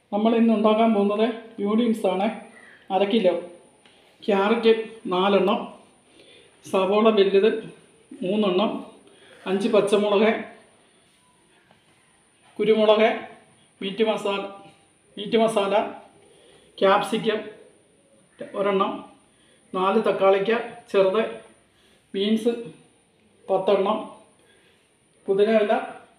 നമ്മൾ ഇന്ന് ഉണ്ടാക്കാൻ പോകുന്നത് ന്യൂഡിൽസ് ആണ് അര കിലോ ക്യാരറ്റ് നാലെണ്ണം സവോള വലുത് മൂന്നെണ്ണം അഞ്ച് പച്ചമുളക് കുരുമുളക് meat masala meat masala capsicum ഒരെണ്ണം നാല് തക്കാളിക്ക ചെറുത് ബീൻസ് പത്തെണ്ണം പുതിനയില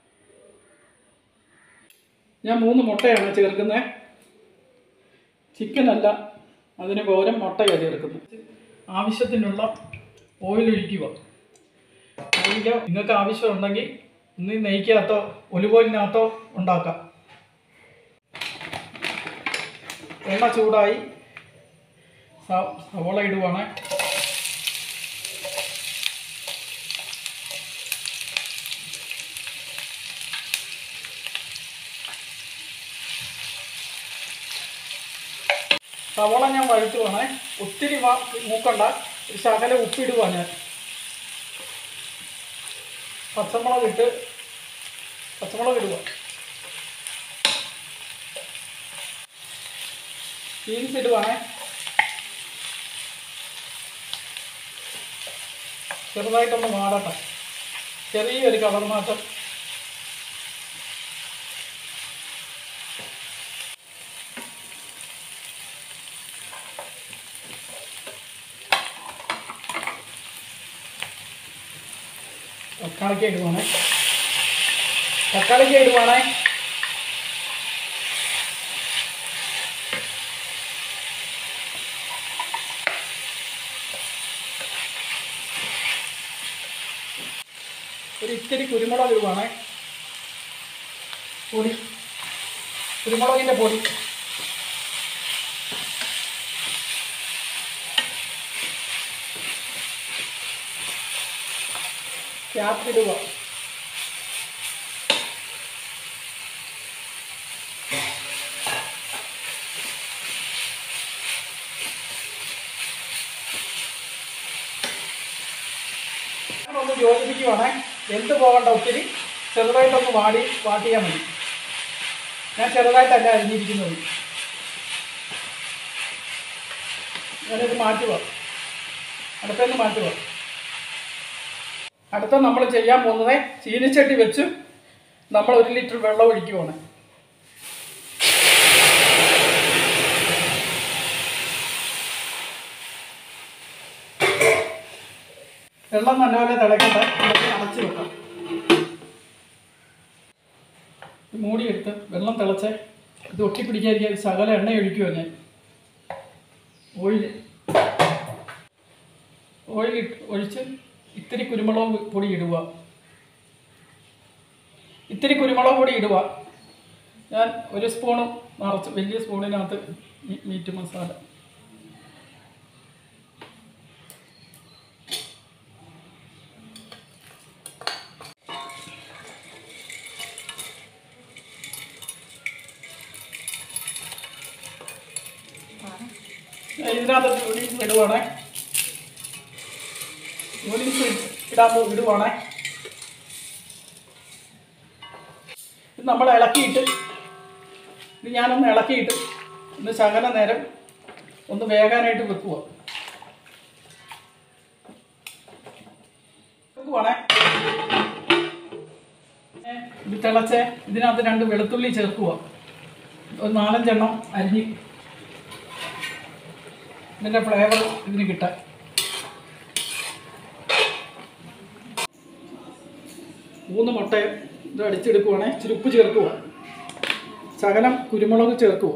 ഞാൻ മൂന്ന് മുട്ടയാണ് ചേർക്കുന്നത് ചിക്കനല്ല അതിന് പകരം മുട്ടയാണ് ചേർക്കുന്നത് ആവശ്യത്തിനുള്ള ഓയിൽ ഒഴിക്കുക ഓയിൽ നിങ്ങൾക്ക് ആവശ്യമുണ്ടെങ്കിൽ ഇന്ന് നെയ്ക്കകത്തോ ഒലിവ് ഓയിലിനകത്തോ ഉണ്ടാക്കാം എണ്ണ ചൂടായി സ- സവോള ഇടുവാണ് സവോള ഞാൻ വഴറ്റുവാണ് ഒത്തിരി വ- മൂക്കണ്ട ഒരു ശകലം ഉപ്പിടുവാ ഞാൻ പച്ചമുളക് ഇട്ട് പച്ചമുളക് ഇടുക ബീൻസ് ഇടുവാണേ ചെറുതായിട്ടൊന്ന് വാടട്ടെ ചെറിയൊരു കളർ മാറ്റം തക്കാളിക്ക ഇടുവാണേ തക്കാളിക്ക ഇടുവാണേ ഒരു ഇത്തിരി കുരുമുളക് ഇടുവാണേ പൊടി കുരുമുളകിൻ്റെ പൊടി ക്യാപ്പ് ഇടുക ഒന്ന് യോജിപ്പിക്കുവാണേ എന്ത് പോകണ്ട ഒത്തിരി ചെറുതായിട്ടൊന്ന് വാടി വാട്ടിയാൽ മതി ഞാൻ ചെറുതായിട്ടല്ല അരിഞ്ഞിരിക്കുന്നത് ഞാനിത് മാറ്റുക അടുത്തേന്ന് മാറ്റുക അടുത്ത നമ്മൾ ചെയ്യാൻ പോകുന്നത് ചീനിച്ചട്ടി വെച്ച് നമ്മൾ ഒരു ലിറ്റർ വെള്ളം ഒഴിക്കുവാണ് വെള്ളം നല്ലപോലെ തിളക്കട്ടെ നമുക്ക് അടച്ച് വെക്കാം ഇത് മൂടിയെടുത്ത് വെള്ളം തിളച്ച് ഇത് ഒട്ടിപ്പിടിക്കാതിരിക്കാൻ ഒരു ശകല എണ്ണ ഒഴിക്കുമോ ഞാൻ ഓയിൽ ഓയിൽ ഇട്ട് ഒഴിച്ച് ഇത്തിരി കുരുമുളക് പൊടി ഇടുക ഇത്തിരി കുരുമുളക് പൊടി ഇടുക ഞാൻ ഒരു സ്പൂണ് നിറച്ച് വലിയ സ്പൂണിനകത്ത് മീ- മീറ്റ് മസാല ഇതിനകത്ത് നൂഡിൽസ് ഇടുവാണേ നൂഡിൽസ് ഇടാൻ പോ- ഇടുവാണേ ഇത് നമ്മൾ ഇളക്കിയിട്ട് ഇത് ഞാനൊന്ന് ഇളക്കിയിട്ട് ഒന്ന് ശകല നേരം ഒന്ന് വേകാനായിട്ട് വെക്കുക വെക്കുവാണേ ഏ, ഇത് തിളച്ച് ഇതിനകത്ത് രണ്ട് വെളുത്തുള്ളി ചേർക്കുക ഒരു നാലഞ്ചെണ്ണം അരിഞ്ഞ് ഇതിൻ്റെ ഫ്ലേവർ ഇതിന് കിട്ടാൻ മൂന്ന് മുട്ട ഇത് അടിച്ചെടുക്കുവാണേ ഇച്ചിരി ഉപ്പ് ചേർക്കുക ശകലം കുരുമുളക് ചേർക്കുക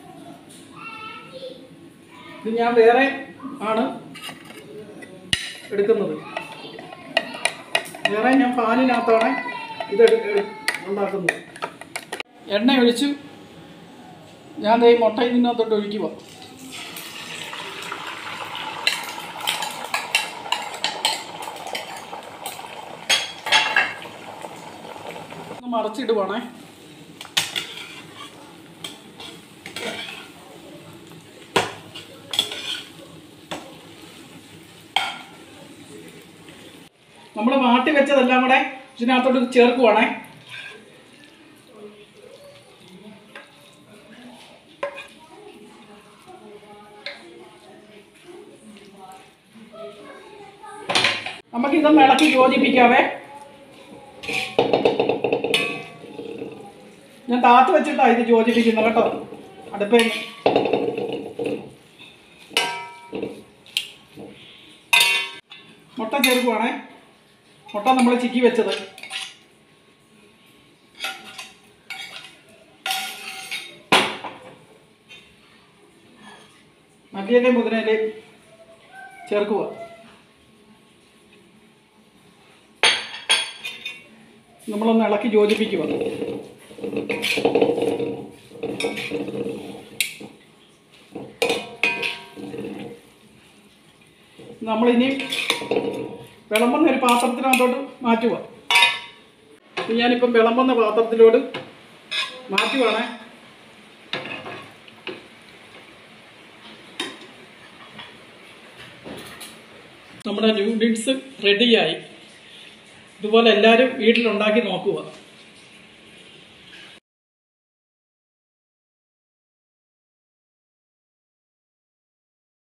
ഇത് ഞാൻ വേറെ ആണ് എടുക്കുന്നത് വേറെ ഞാൻ പാലിനകത്താണ് ഇത് എടു- എടു- ഉണ്ടാക്കുന്നത് എണ്ണ ഒഴിച്ചു ഞാൻ ദേ ഈ മുട്ട ഇതിനകത്തോട്ട് ഒഴിക്കുക ഒന്ന് മറച്ചിടുവാണേ നമ്മൾ വാട്ടി വെച്ചതെല്ലാം കൂടെ ഇതിനകത്തോട്ട് ചേർക്കുവാണേ നമുക്ക് ഇതൊന്ന് ഇളക്കി യോജിപ്പിക്കാവേ ഞാൻ താത്ത് വെച്ചിട്ടാ ഇത് യോജിപ്പിക്കുന്നത് കേട്ടോ അടുപ്പേ മുട്ട ചേർക്കുവാണേ മുട്ട നമ്മൾ ചിക്കി വെച്ചത് മല്ലിയല്ലേ മുതിരയിലെ ചേർക്കുക നമ്മളൊന്ന് ഇളക്കി യോജിപ്പിക്കുക നമ്മളിനി വിളമ്പുന്ന ഒരു പാത്രത്തിനകത്തോട്ട് മാറ്റുക ഇത് ഞാനിപ്പം വിളമ്പുന്ന പാത്രത്തിലോട്ട് മാറ്റുവാണേ നമ്മുടെ ന്യൂഡിൽസ് റെഡിയായി ഇതുപോലെ എല്ലാവരും വീട്ടിലുണ്ടാക്കി നോക്കുക